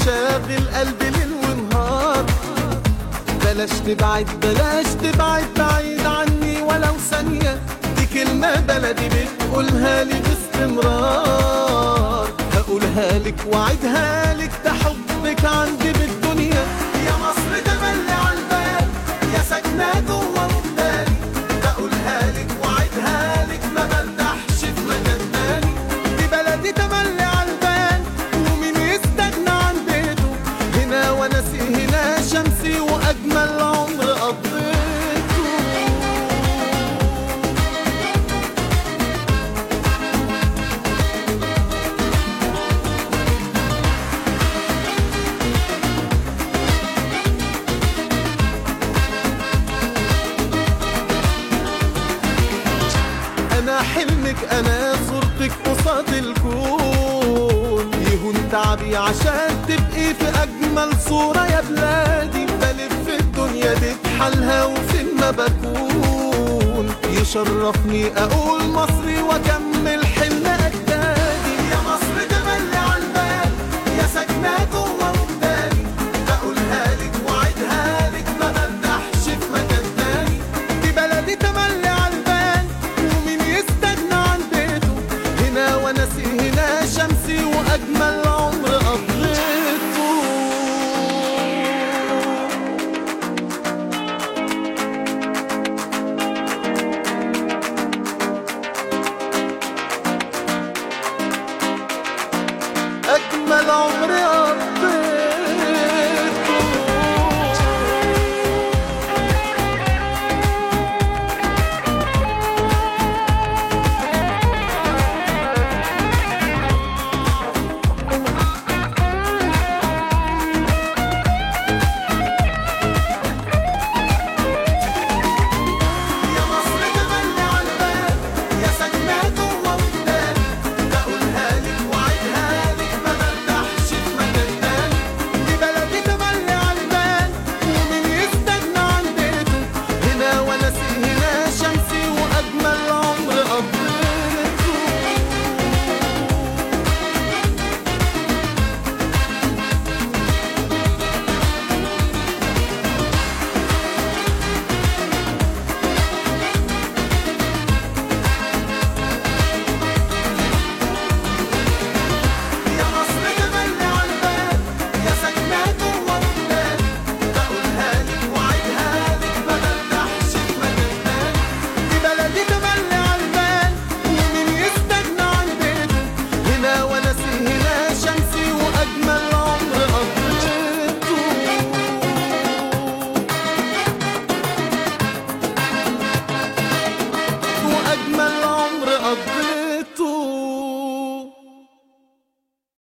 شاغل قلبي ليل ونهار بلاش تبعد بلاش تبعد بعيد عني ولو ثانية دي كلمة بلدي بتقولها لي باستمرار هقولها لك وعدها لك ده حبك عندي بالدنيا يا مصر تملي عالبال يا ساكنة جوه مختاري بقولها لك وعدها لك ما برتاحش في مكان تاني دي بلدي تملي عالبال ومين يستغنى عن بيته هنا وناسي هنا شمسي واجمل عمر قضيته انا حلمك انا صورتك قصاد الكون يهون تعبي عشان تبقي في اجمل صورة يا بلادي بلف الدنيا دي بحالها وفين ما بكون يشرفني اقول مصري واكمل حلم اجدادي يا مصر تملي عالبال يا ساكنة جوه قدامي بقولها لك وعدها لك ما برتاحش في مكان تاني دي بلدي تملي عالبال ومين يستغنى عن بيته هنا وناسي هنا شمسي واجمل عمر قضيته أجمل عمر